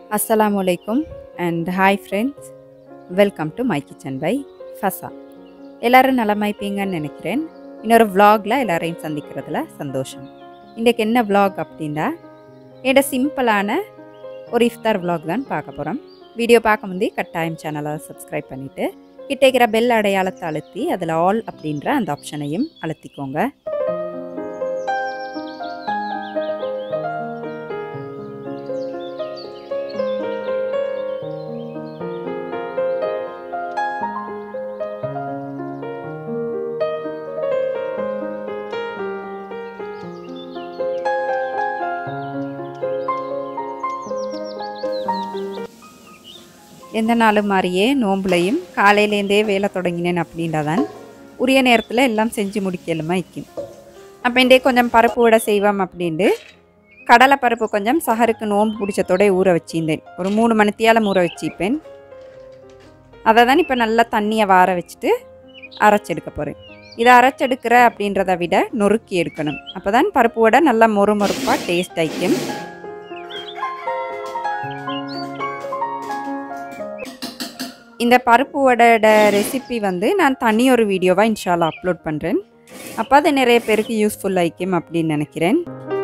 அஸ்ஸலாமு அலைக்கும் and hi friends welcome to my kitchen by Fasa எல்லோரும் நலமாய்ப்பீங்கன்னு நினைக்கிறேன் இன்னொரு vlogல எல்லாரையும் சந்திக்கிறதுல சந்தோஷம் இன்றைக்கு என்ன vlog அப்படின்னா என்னோட சிம்பிளான ஒரு இஃப்தார் vlog தான் பார்க்க போகிறோம் வீடியோ பார்க்க முந்தி கட்டாயம் சேனலை சப்ஸ்கிரைப் பண்ணிவிட்டு கிட்டேக்கிற பெல் அடையாளத்தை அழுத்தி அதில் ஆல் அப்படின்ற அந்த ஆப்ஷனையும் அழுத்திக்கோங்க எந்த நாளும் மாதிரியே நோம்புலையும் காலையிலேருந்தே வேலை தொடங்கினேன் அப்படின்றதான் உரிய நேரத்தில் எல்லாம் செஞ்சு முடிக்கலுமா இக்கும் அப்போ இன்றைய கொஞ்சம் பருப்பு வடை செய்வோம் அப்படின்ட்டு கடலை பருப்பு கொஞ்சம் சஹருக்கு நோம்பு பிடிச்சதோட ஊற வச்சிருந்தேன் ஒரு மூணு மணித்தியால் ஊற வச்சிப்பேன் அதை தான் இப்போ நல்லா தண்ணியை வார வச்சுட்டு அரைச்செடுக்க போகிறேன் இதை அரைச்செடுக்கிற அப்படின்றத விட நொறுக்கி எடுக்கணும் அப்போ தான் பருப்பு வடை நல்லா மொறு மொறுப்பாக டேஸ்ட் ஆயிக்கும் இந்த பருப்பு வடையோட ரெசிபி வந்து நான் தனி ஒரு வீடியோவாக இன்ஷால்லா அப்லோட் பண்ணுறேன் அப்போ அது நிறைய பேருக்கு யூஸ்ஃபுல் ஆயிக்கும் அப்படின்னு நினைக்கிறேன்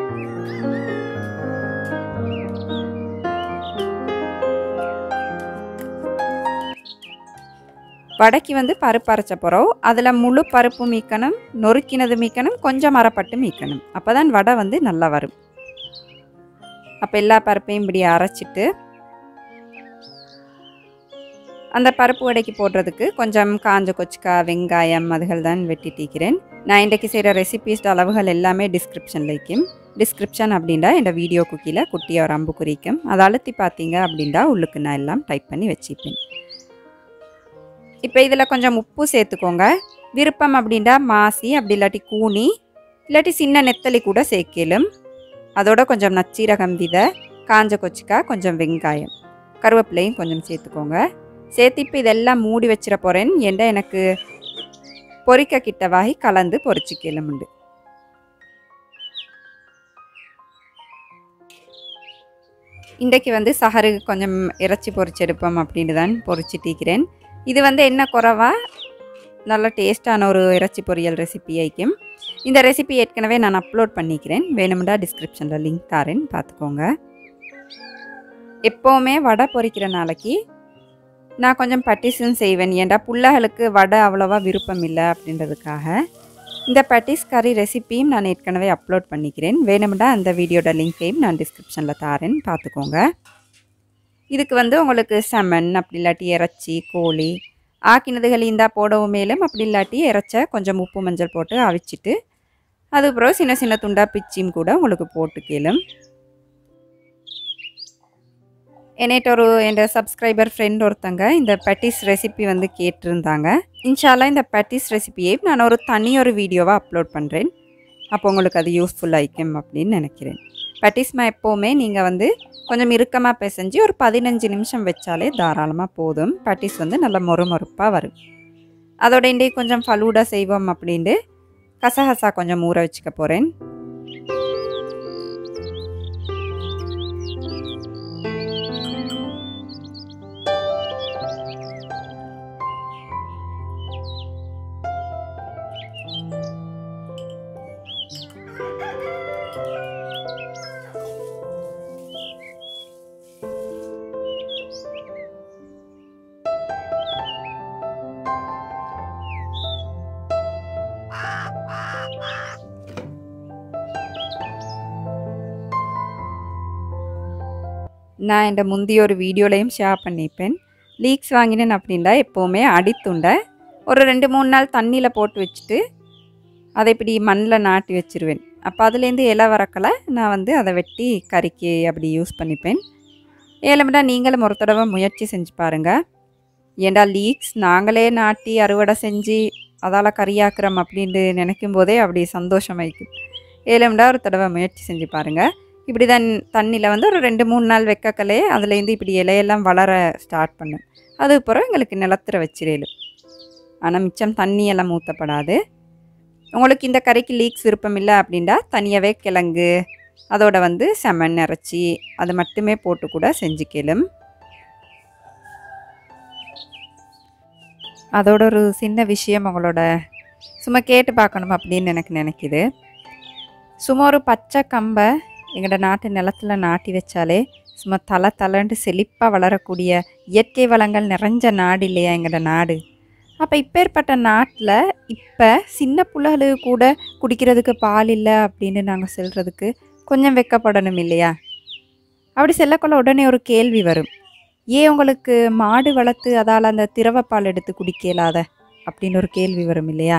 வடைக்கு வந்து பருப்பு அரைச்ச போகிறோம் அதில் முழு பருப்பு மீக்கணும் நொறுக்கினது மீக்கணும் கொஞ்சம் மரப்பட்டு மீக்கணும் அப்போ தான் வடை வந்து நல்லா வரும் அப்போ எல்லா பருப்பையும் இப்படி அரைச்சிட்டு அந்த பருப்பு வடைக்கு போடுறதுக்கு கொஞ்சம் காஞ்ச கொச்சிக்காய் வெங்காயம் அதுகள் தான் வெட்டி தீக்கிறேன் நான் இன்றைக்கு செய்கிற ரெசிபீஸ் அளவுகள் எல்லாமே டிஸ்கிரிப்ஷனில் இருக்கும் டிஸ்கிரிப்ஷன் அப்படின்னா இந்த வீடியோ குக்கியில் குட்டியாக ஒரு அம்பு குறிக்கும் அதை அழுத்தி பார்த்தீங்க அப்படின்னா உள்ளுக்கு நான் எல்லாம் டைப் பண்ணி வச்சுப்பேன் இப்போ இதில் கொஞ்சம் உப்பு சேர்த்துக்கோங்க விருப்பம் அப்படின்னா மாசி அப்படி இல்லாட்டி கூனி இல்லாட்டி சின்ன நெத்தலி கூட சேர்க்கலும் அதோட கொஞ்சம் நச்சீரகம் விதை காஞ்ச கொச்சிக்காய் கொஞ்சம் வெங்காயம் கருவேப்பிலையும் கொஞ்சம் சேர்த்துக்கோங்க சேர்த்து இப்போ இதெல்லாம் மூடி வச்சிட போகிறேன் ஏன்டா எனக்கு பொரிக்க கிட்டவாகி கலந்து பொரிச்சிக்கலாம் உண்டு இன்றைக்கு வந்து சஹரு கொஞ்சம் இறைச்சி பொரிச்செடுப்போம் அப்படின்னு தான் பொரிச்சிட்டிக்கிறேன் இது வந்து என்ன குறவா நல்ல டேஸ்டான ஒரு இறைச்சி பொரியல் ரெசிபி ஆயிக்கும் இந்த ரெசிபி ஏற்கனவே நான் அப்லோட் பண்ணிக்கிறேன் வேணும்டா டிஸ்கிரிப்ஷனில் லிங்க் தாரேன் பார்த்துக்கோங்க எப்போவுமே வடை பொரிக்கிற நாளைக்கு நான் கொஞ்சம் பட்டிஸும் செய்வேன் ஏன்டா புள்ளைகளுக்கு வடை அவ்வளோவா விருப்பம் இல்லை அப்படின்றதுக்காக இந்த பட்டிஸ் கறி ரெசிப்பியும் நான் ஏற்கனவே அப்லோட் பண்ணிக்கிறேன் வேணும்டா அந்த வீடியோட லிங்க்கையும் நான் டிஸ்கிரிப்ஷனில் தாரேன் பார்த்துக்கோங்க இதுக்கு வந்து உங்களுக்கு செமன் அப்படி இல்லாட்டி இறைச்சி கோழி ஆக்கினதுகள் இருந்தால் போடவும் மேலும் அப்படி இல்லாட்டி இறைச்ச கொஞ்சம் உப்பு மஞ்சள் போட்டு அவிச்சிட்டு அதுக்கப்புறம் சின்ன சின்ன துண்டா பிச்சியும் கூட உங்களுக்கு போட்டு கேளும் என்னிட்ட ஒரு என் சப்ஸ்கிரைபர் ஃப்ரெண்ட் ஒருத்தங்க இந்த பட்டிஸ் ரெசிபி வந்து கேட்டிருந்தாங்க இன்ஷால்லா இந்த பட்டிஸ் ரெசிபியை நான் ஒரு தனி ஒரு வீடியோவாக அப்லோட் பண்ணுறேன் அப்போ உங்களுக்கு அது யூஸ்ஃபுல் ஆயிக்கும் அப்படின்னு நினைக்கிறேன் பட்டிஸ்மா எப்போவுமே நீங்கள் வந்து கொஞ்சம் இறுக்கமாக பிசைஞ்சு ஒரு பதினஞ்சு நிமிஷம் வச்சாலே தாராளமாக போதும் பட்டிஸ் வந்து நல்ல மொறு மொறுப்பாக வரும் அதோட இன்றைய கொஞ்சம் ஃபலூடா செய்வோம் அப்படின்ட்டு கசகசா கொஞ்சம் ஊற வச்சுக்க போகிறேன் நான் இந்த முந்தைய ஒரு வீடியோலையும் ஷேர் பண்ணிப்பேன் லீக்ஸ் வாங்கினேன் அப்படின்னா எப்போவுமே அடித்துண்டை ஒரு ரெண்டு மூணு நாள் தண்ணியில் போட்டு வச்சுட்டு அதை இப்படி மண்ணில் நாட்டி வச்சிருவேன் அப்போ அதுலேருந்து இலை வரக்கலை நான் வந்து அதை வெட்டி கறிக்கு அப்படி யூஸ் பண்ணிப்பேன் ஏழமிடா நீங்களும் ஒரு தடவை முயற்சி செஞ்சு பாருங்கள் ஏண்டா லீக்ஸ் நாங்களே நாட்டி அறுவடை செஞ்சு அதால் கறியாக்குறோம் அப்படின்ட்டு நினைக்கும் போதே அப்படி சந்தோஷமாயிக்கும் ஏழமிடா ஒரு தடவை முயற்சி செஞ்சு பாருங்கள் இப்படி தான் தண்ணியில் வந்து ஒரு ரெண்டு மூணு நாள் வைக்கக்கலே அதுலேருந்து இப்படி இலையெல்லாம் வளர ஸ்டார்ட் பண்ணும் அதுக்கப்புறம் எங்களுக்கு நிலத்துல வச்சிடலும் ஆனால் மிச்சம் தண்ணியெல்லாம் ஊற்றப்படாது உங்களுக்கு இந்த கறிக்கு லீக்ஸ் விருப்பம் இல்லை அப்படின்னா தனியாகவே கிழங்கு அதோட வந்து செமன் இறைச்சி அது மட்டுமே போட்டு கூட செஞ்சுக்கலும் அதோட ஒரு சின்ன விஷயம் உங்களோட சும்மா கேட்டு பார்க்கணும் அப்படின்னு எனக்கு நினைக்குது சும்மா ஒரு பச்சை கம்பை எங்களோட நாட்டு நிலத்துல நாட்டி வச்சாலே சும்மா தலை தலைன்ட்டு செழிப்பாக வளரக்கூடிய இயற்கை வளங்கள் நிறைஞ்ச நாடு இல்லையா எங்களோட நாடு அப்போ இப்பேற்பட்ட நாட்டில் இப்போ சின்ன புள்ளகளுக்கு கூட குடிக்கிறதுக்கு பால் இல்லை அப்படின்னு நாங்கள் சொல்கிறதுக்கு கொஞ்சம் வெக்கப்படணும் இல்லையா அப்படி செல்லக்குள்ள உடனே ஒரு கேள்வி வரும் ஏன் உங்களுக்கு மாடு வளர்த்து அதால் அந்த திரவப்பால் எடுத்து குடிக்க இயலாத அப்படின்னு ஒரு கேள்வி வரும் இல்லையா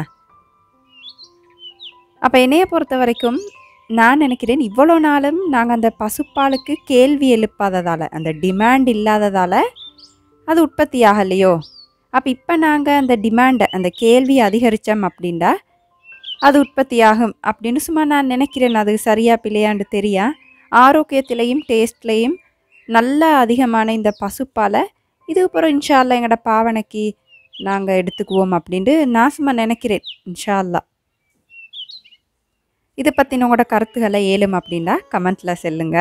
அப்போ என்னைய பொறுத்த வரைக்கும் நான் நினைக்கிறேன் இவ்வளோ நாளும் நாங்கள் அந்த பசுப்பாலுக்கு கேள்வி எழுப்பாததால் அந்த டிமாண்ட் இல்லாததால் அது உற்பத்தி ஆகலையோ அப்போ இப்போ நாங்கள் அந்த டிமாண்டை அந்த கேள்வி அதிகரித்தோம் அப்படின்டா அது உற்பத்தி ஆகும் அப்படின்னு சும்மா நான் நினைக்கிறேன் அது சரியா பிள்ளையாண்டு தெரியா ஆரோக்கியத்திலையும் டேஸ்ட்லேயும் நல்ல அதிகமான இந்த பசுப்பாலை இது அப்புறம் இன்ஷா அல்லா எங்களோட பாவனைக்கு நாங்கள் எடுத்துக்குவோம் அப்படின்ட்டு நான் சும்மா நினைக்கிறேன் இன்ஷா அல்லா இதை பற்றின உங்களோட கருத்துக்களை ஏலும் அப்படின்னா கமெண்ட்டில் சொல்லுங்க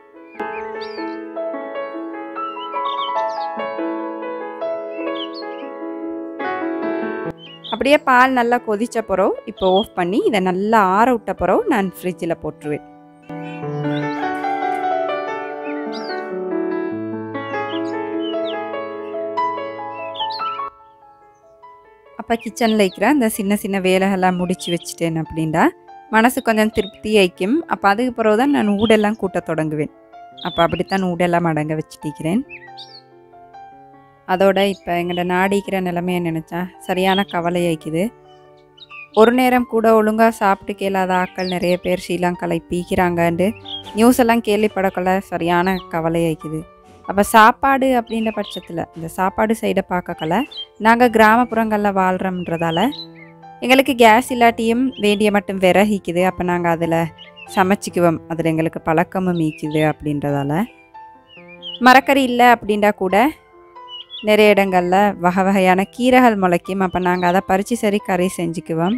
அப்படியே பால் நல்லா கொதிச்ச பிறகு இப்போ ஆஃப் பண்ணி இதை நல்லா ஆற விட்ட பிறகு நான் ஃப்ரிட்ஜில் போட்டுருவேன் அப்போ கிச்சனில் இருக்கிற அந்த சின்ன சின்ன வேலைகள்லாம் முடிச்சு வச்சுட்டேன் அப்படின்டா மனசு கொஞ்சம் திருப்தி ஆயிக்கும் அப்போ அதுக்கு பிறகு தான் நான் ஊடெல்லாம் கூட்ட தொடங்குவேன் அப்போ அப்படித்தான் ஊடெல்லாம் அடங்க வச்சுட்டிக்கிறேன் அதோட இப்போ எங்களோட நாடிக்கிற நிலைமையை நினச்சா சரியான கவலை ஆயிக்குது ஒரு நேரம் கூட ஒழுங்காக சாப்பிட்டு கேளாத ஆட்கள் நிறைய பேர் ஸ்ரீலங்காவில் பீக்கிறாங்கன்ட்டு நியூஸ் எல்லாம் கேள்விப்படக்குள்ள சரியான கவலை ஆயிக்குது அப்போ சாப்பாடு அப்படின்ற பட்சத்தில் இந்த சாப்பாடு சைடை பார்க்கக்கல நாங்கள் கிராமப்புறங்களில் வாழ்கிறோம்ன்றதால எங்களுக்கு கேஸ் இல்லாட்டியும் வேண்டிய மட்டும் விறகிக்குது அப்போ நாங்கள் அதில் சமைச்சிக்குவோம் அதில் எங்களுக்கு பழக்கமும் மீக்குது அப்படின்றதால மரக்கறி இல்லை அப்படின்டா கூட நிறைய இடங்களில் வகை வகையான கீரைகள் முளைக்கும் அப்போ நாங்கள் அதை பறித்து சரி கறி செஞ்சுக்குவோம்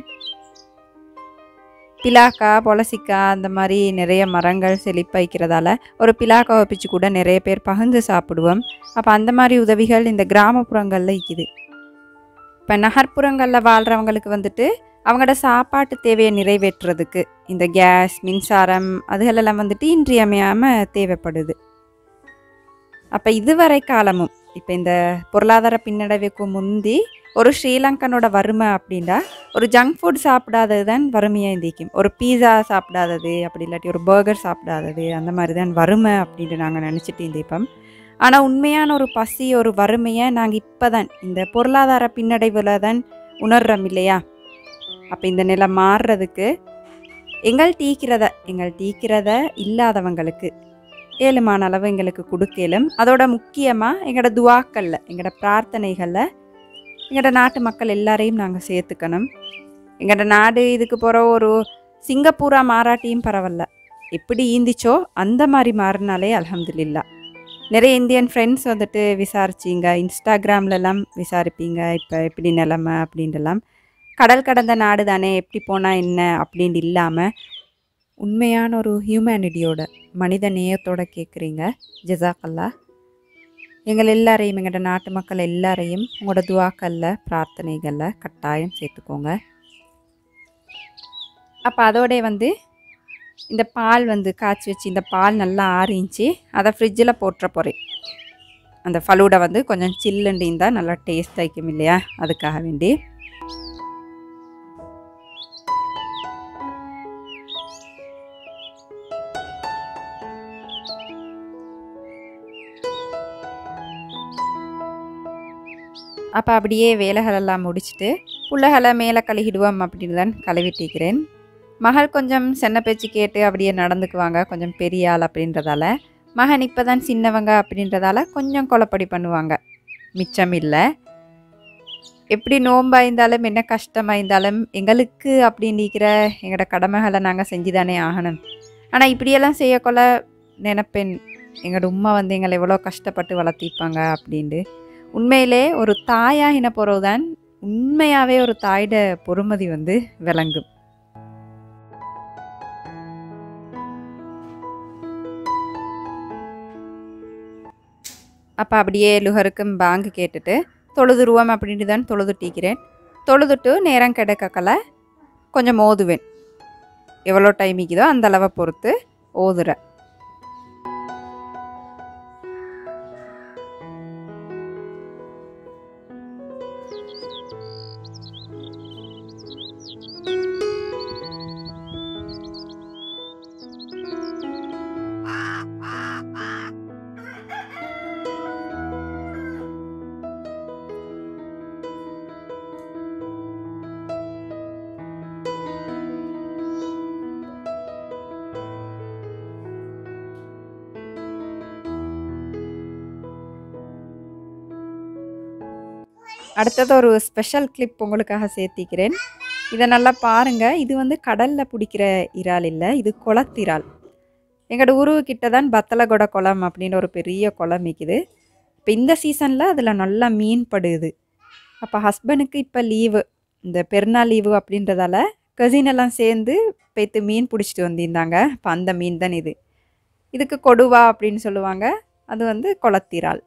பிலாக்கா பொலசிக்கா அந்த மாதிரி நிறைய மரங்கள் செழிப்பாய்க்கிறதால ஒரு பிலாக்காவை பிச்சு கூட நிறைய பேர் பகிர்ந்து சாப்பிடுவோம் அப்போ அந்த மாதிரி உதவிகள் இந்த கிராமப்புறங்களில் இருக்குது இப்போ நகர்ப்புறங்களில் வாழ்கிறவங்களுக்கு வந்துட்டு அவங்களோட சாப்பாட்டு தேவையை நிறைவேற்றுறதுக்கு இந்த கேஸ் மின்சாரம் அதுகளெல்லாம் வந்துட்டு இன்றியமையாமல் தேவைப்படுது அப்போ இதுவரை காலமும் இப்போ இந்த பொருளாதார பின்னடைவுக்கு முந்தி ஒரு ஸ்ரீலங்கனோட வறுமை அப்படின்னா ஒரு ஜங்க் ஃபுட் சாப்பிடாதது தான் வறுமையாக இருந்திக்கும் ஒரு பீஸா சாப்பிடாதது அப்படி இல்லாட்டி ஒரு பர்கர் சாப்பிடாதது அந்த மாதிரி தான் வறுமை அப்படின்ட்டு நாங்கள் நினச்சிட்டு இருந்திப்போம் ஆனால் உண்மையான ஒரு பசி ஒரு வறுமையை நாங்கள் இப்போ தான் இந்த பொருளாதார பின்னடைவில் தான் உணர்றோம் இல்லையா அப்போ இந்த நிலை மாறுறதுக்கு எங்கள் டீக்கிறத எங்கள் டீக்கிறத இல்லாதவங்களுக்கு ஏழுமான அளவு எங்களுக்கு கொடுக்கலும் அதோட முக்கியமாக எங்களோட துவாக்களில் எங்களோட பிரார்த்தனைகளில் எங்களோட நாட்டு மக்கள் எல்லாரையும் நாங்கள் சேர்த்துக்கணும் எங்களோட நாடு இதுக்கு போகிற ஒரு சிங்கப்பூரா மாறாட்டியும் பரவாயில்ல எப்படி ஈந்திச்சோ அந்த மாதிரி மாறினாலே அல்ஹம்துலில்லா நிறைய இந்தியன் ஃப்ரெண்ட்ஸ் வந்துட்டு விசாரிச்சிங்க இன்ஸ்டாகிராம்லலாம் விசாரிப்பீங்க இப்போ எப்படி நிலமை அப்படின்ட்டுலாம் கடல் கடந்த நாடு தானே எப்படி போனால் என்ன அப்படின்னு இல்லாமல் உண்மையான ஒரு ஹியூமனிட்டியோட மனித நேயத்தோட கேட்குறீங்க ஜசாக்கல்லா எங்கள் எல்லாரையும் எங்களோட நாட்டு மக்கள் எல்லாரையும் உங்களோட துவாக்களில் பிரார்த்தனைகளில் கட்டாயம் சேர்த்துக்கோங்க அப்போ அதோட வந்து இந்த பால் வந்து காய்ச்சி வச்சு இந்த பால் நல்லா ஆறிஞ்சி அதை ஃப்ரிட்ஜில் போட்டுற போகிறேன் அந்த ஃபலூடா வந்து கொஞ்சம் சில்லுண்டு இருந்தால் நல்லா டேஸ்ட் ஆகிக்கும் இல்லையா அதுக்காக வேண்டி அப்போ அப்படியே வேலைகளெல்லாம் முடிச்சுட்டு புள்ளைகளை மேலே கழுகிடுவோம் அப்படின்னு தான் கழுவிட்டிக்கிறேன் மகள் கொஞ்சம் சென்ன பேச்சு கேட்டு அப்படியே நடந்துக்குவாங்க கொஞ்சம் பெரிய ஆள் அப்படின்றதால மகன் இப்போ தான் சின்னவங்க அப்படின்றதால கொஞ்சம் கொலப்படி பண்ணுவாங்க மிச்சம் இல்லை எப்படி நோம்பா இருந்தாலும் என்ன கஷ்டமாக இருந்தாலும் எங்களுக்கு அப்படின்னிக்கிற எங்களோட கடமைகளை நாங்கள் செஞ்சு தானே ஆகணும் ஆனால் இப்படியெல்லாம் செய்யக்கொள்ள நினைப்பேன் எங்களோட உம்மா வந்து எங்களை எவ்வளோ கஷ்டப்பட்டு வளர்த்திப்பாங்க அப்படின்ட்டு உண்மையிலே ஒரு தாயாகின பிறகுதான் உண்மையாகவே ஒரு தாயோட பொறுமதி வந்து விளங்கும் அப்போ அப்படியே லுகருக்கும் பேங்க் கேட்டுட்டு தொழுதுருவோம் அப்படின்ட்டு தான் தொழுதுட்டிக்கிறேன் தொழுதுட்டு நேரம் கிடைக்கக்கல கொஞ்சம் ஓதுவேன் எவ்வளோ டைம் இருக்குதோ அந்த அளவை பொறுத்து ஓதுறேன் அடுத்தது ஒரு ஸ்பெஷல் கிளிப் உங்களுக்காக சேர்த்திக்கிறேன் இதை நல்லா பாருங்கள் இது வந்து கடலில் பிடிக்கிற இறால் இல்லை இது குளத்திரால் எங்களோட ஊரு கிட்ட தான் பத்தலகொட குளம் அப்படின்னு ஒரு பெரிய குளம் இருக்குது இப்போ இந்த சீசனில் அதில் நல்லா மீன் படுது அப்போ ஹஸ்பண்டுக்கு இப்போ லீவு இந்த பெருநாள் லீவு அப்படின்றதால கசின் எல்லாம் சேர்ந்து போய்த்து மீன் பிடிச்சிட்டு வந்திருந்தாங்க இப்போ அந்த மீன் தான் இது இதுக்கு கொடுவா அப்படின்னு சொல்லுவாங்க அது வந்து குளத்திரால்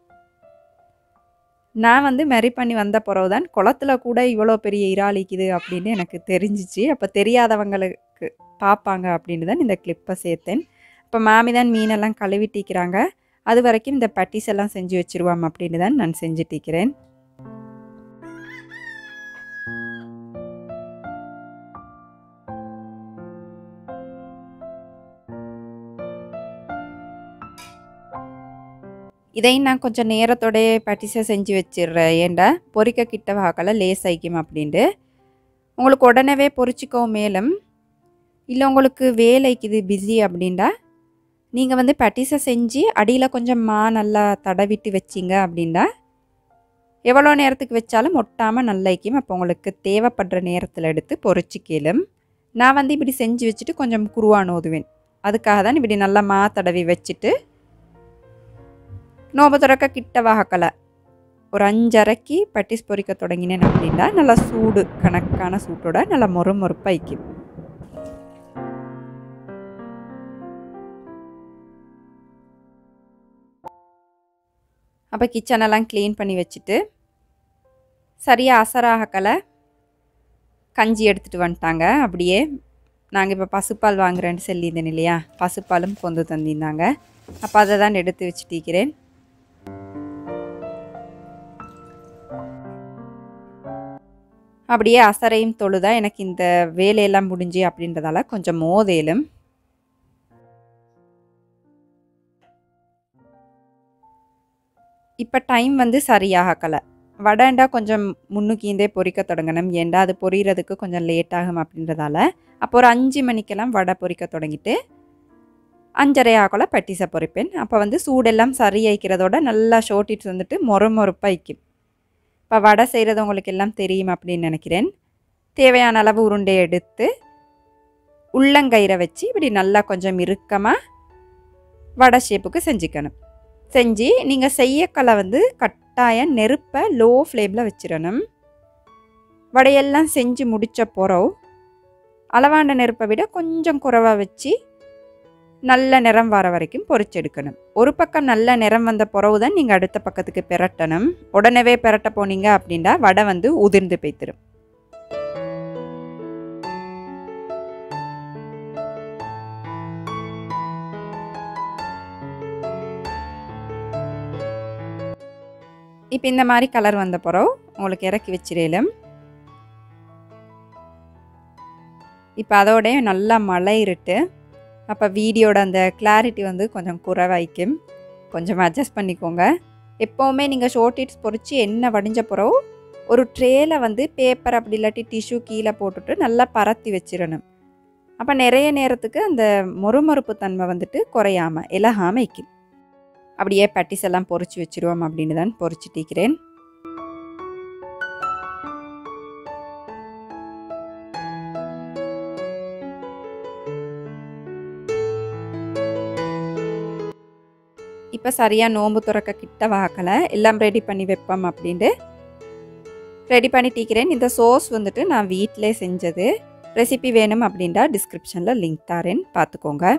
நான் வந்து மெரி பண்ணி வந்த பிறகு தான் குளத்துல கூட இவ்வளோ பெரிய இறாலிக்குது அப்படின்னு எனக்கு தெரிஞ்சிச்சு அப்போ தெரியாதவங்களுக்கு பார்ப்பாங்க அப்படின்னு தான் இந்த கிளிப்பை சேர்த்தேன் இப்போ மாமி தான் மீனெல்லாம் கழுவிட்டிக்கிறாங்க அது வரைக்கும் இந்த பட்டிஸ் எல்லாம் செஞ்சு வச்சிருவாம் அப்படின்னு தான் நான் செஞ்சுட்டிக்கிறேன் இதையும் நான் கொஞ்சம் நேரத்தோடய பட்டிஸை செஞ்சு வச்சிடுறேன் ஏண்டா பொரிக்க கிட்ட வாக்கல லேஸ் ஆயிக்கும் அப்படின்ட்டு உங்களுக்கு உடனே பொரிச்சிக்கவும் மேலும் இல்லை உங்களுக்கு வேலைக்குது பிஸி அப்படின்டா நீங்கள் வந்து பட்டிஸை செஞ்சு அடியில் கொஞ்சம் மா நல்லா தடவிட்டு வச்சிங்க அப்படின்டா எவ்வளோ நேரத்துக்கு வச்சாலும் ஒட்டாமல் நல்லாய்க்கும் அப்போ உங்களுக்கு தேவைப்படுற நேரத்தில் எடுத்து பொரிச்சிக்கலும் நான் வந்து இப்படி செஞ்சு வச்சுட்டு கொஞ்சம் குருவான் ஓதுவேன் அதுக்காக தான் இப்படி நல்லா மா தடவி வச்சுட்டு நோப துறக்க கிட்ட வாகக்கலை ஒரு அஞ்சரைக்கு பட்டிஸ் பொரிக்க தொடங்கினேன் அப்படின்னா நல்லா சூடு கணக்கான சூட்டோட நல்லா மொறு மொறுப்பாய்க்கும் அப்போ கிச்சனெல்லாம் க்ளீன் பண்ணி வச்சுட்டு சரியாக அசராகக்கலை கஞ்சி எடுத்துகிட்டு வந்துட்டாங்க அப்படியே நாங்கள் இப்போ பசுப்பால் வாங்குறேன்னு சொல்லியிருந்தேன் இல்லையா பசுப்பாலும் கொண்டு தந்திருந்தாங்க அப்போ அதை தான் எடுத்து வச்சுட்டிருக்கிறேன் அப்படியே அசரையும் தொழுதா எனக்கு இந்த வேலையெல்லாம் முடிஞ்சு அப்படின்றதால கொஞ்சம் மோதேலும் இப்போ டைம் வந்து சரியாகலை வடைண்டா கொஞ்சம் முன்னுக்கீந்தே பொரிக்க தொடங்கணும் ஏண்டா அது பொரியிறதுக்கு கொஞ்சம் லேட் ஆகும் அப்படின்றதால அப்போ ஒரு அஞ்சு மணிக்கெல்லாம் வடை பொரிக்க தொடங்கிட்டு அஞ்சரை ஆகல பட்டிசை பொரிப்பேன் அப்போ வந்து சூடெல்லாம் சரியாய்க்கிறதோட நல்லா ஷோட்டிட்டு வந்துட்டு மொறு மொறுப்பாய்க்கும் இப்போ வடை செய்கிறது உங்களுக்கு எல்லாம் தெரியும் அப்படின்னு நினைக்கிறேன் தேவையான அளவு உருண்டை எடுத்து உள்ளங்கயிறை வச்சு இப்படி நல்லா கொஞ்சம் இறுக்கமாக வடை ஷேப்புக்கு செஞ்சுக்கணும் செஞ்சு நீங்கள் செய்யக்கலை வந்து கட்டாயம் நெருப்பை லோ ஃப்ளேமில் வச்சிடணும் வடையெல்லாம் செஞ்சு முடித்த பிறகு அளவான நெருப்பை விட கொஞ்சம் குறைவாக வச்சு நல்ல நிறம் வர வரைக்கும் பொரிச்செடுக்கணும் ஒரு பக்கம் நல்ல நிறம் வந்த பிறகு தான் நீங்கள் அடுத்த பக்கத்துக்கு பெரட்டணும் உடனே பெரட்ட போனீங்க அப்படின்னா வடை வந்து உதிர்ந்து போய்த்திரும் இப்போ இந்த மாதிரி கலர் வந்த பிறகு உங்களுக்கு இறக்கி வச்சிடலும் இப்போ அதோடய நல்லா மழை இருட்டு அப்போ வீடியோட அந்த கிளாரிட்டி வந்து கொஞ்சம் குறைவாய்க்கும் கொஞ்சம் அட்ஜஸ்ட் பண்ணிக்கோங்க எப்போவுமே நீங்கள் ஷோர்ட் ஹிட்ஸ் பொறிச்சு எண்ணெய் வடிஞ்ச பிறகு ஒரு ட்ரேயில் வந்து பேப்பர் அப்படி இல்லாட்டி டிஷ்யூ கீழே போட்டுட்டு நல்லா பரத்தி வச்சிடணும் அப்போ நிறைய நேரத்துக்கு அந்த மொறுமொறுப்பு தன்மை வந்துட்டு குறையாமல் இலகாமல் வைக்கும் அப்படியே பட்டிஸ் எல்லாம் பொறிச்சு வச்சிருவோம் அப்படின்னு தான் பொறிச்சிட்டிக்கிறேன் இப்போ சரியாக நோம்பு துறக்க கிட்ட வாக்கலை எல்லாம் ரெடி பண்ணி வைப்போம் அப்படின்ட்டு ரெடி பண்ணிட்டிக்கிறேன் இந்த சோஸ் வந்துட்டு நான் வீட்டிலே செஞ்சது ரெசிபி வேணும் அப்படின்டா டிஸ்கிரிப்ஷனில் லிங்க் தரேன் பார்த்துக்கோங்க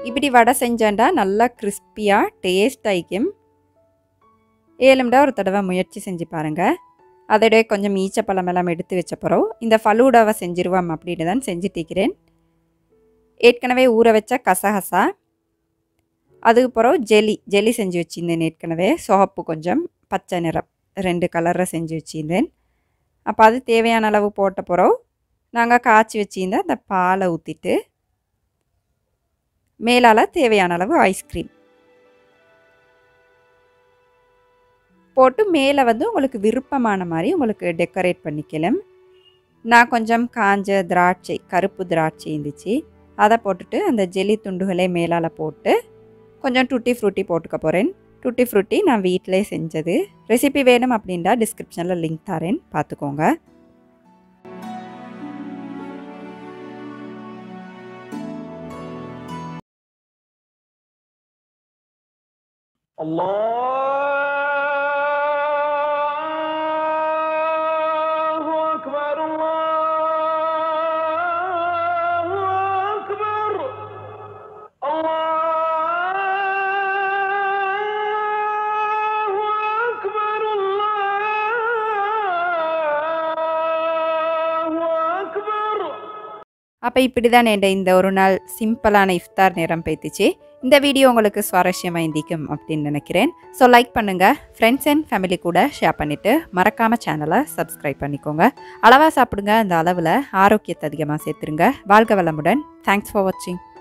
இப்படி வடை செஞ்சாண்டா நல்லா கிறிஸ்பியாக டேஸ்ட் ஆயிக்கும் ஏழும்டா ஒரு தடவை முயற்சி செஞ்சு பாருங்கள் அதோட கொஞ்சம் ஈச்சப்பழம் எல்லாம் எடுத்து வச்ச பிறகு இந்த ஃபலூடாவை செஞ்சிருவோம் அப்படின்னு தான் செஞ்சுட்டிருக்கிறேன் ஏற்கனவே ஊற வச்ச கசகசா அதுக்கு பிறகு ஜெலி ஜெலி செஞ்சு வச்சுருந்தேன் ஏற்கனவே சோப்பு கொஞ்சம் பச்சை நிறம் ரெண்டு கலரில் செஞ்சு வச்சுருந்தேன் அப்போ அது தேவையான அளவு போட்ட பிறகு நாங்கள் காய்ச்சி வச்சிருந்த அந்த பாலை ஊற்றிட்டு மேலால் தேவையான அளவு ஐஸ்கிரீம் போட்டு மேலே வந்து உங்களுக்கு விருப்பமான மாதிரி உங்களுக்கு டெக்கரேட் பண்ணிக்கலாம் நான் கொஞ்சம் காஞ்ச திராட்சை கருப்பு திராட்சை இருந்துச்சு அதை போட்டுட்டு அந்த ஜெல்லி துண்டுகளே மேலால் போட்டு கொஞ்சம் டுட்டி ஃப்ரூட்டி போட்டுக்க போகிறேன் டுட்டி ஃப்ரூட்டி நான் வீட்டிலே செஞ்சது ரெசிபி வேணும் அப்படின்டா டிஸ்கிரிப்ஷனில் லிங்க் தரேன் பார்த்துக்கோங்க الله أكبر الله أكبر الله أكبر الله أكبر அப்போ இப்படி தான் என் இந்த ஒரு நாள் சிம்பிளான இஃப்தார் நேரம் பேத்துச்சு இந்த வீடியோ உங்களுக்கு சுவாரஸ்யமாக இந்திக்கும் அப்படின்னு நினைக்கிறேன் ஸோ லைக் பண்ணுங்கள் ஃப்ரெண்ட்ஸ் அண்ட் ஃபேமிலி கூட ஷேர் பண்ணிவிட்டு மறக்காமல் சேனலை சப்ஸ்கிரைப் பண்ணிக்கோங்க அளவாக சாப்பிடுங்க அந்த அளவில் ஆரோக்கியத்தை அதிகமாக சேர்த்துருங்க வாழ்க வளமுடன் தேங்க்ஸ் ஃபார் வாட்சிங்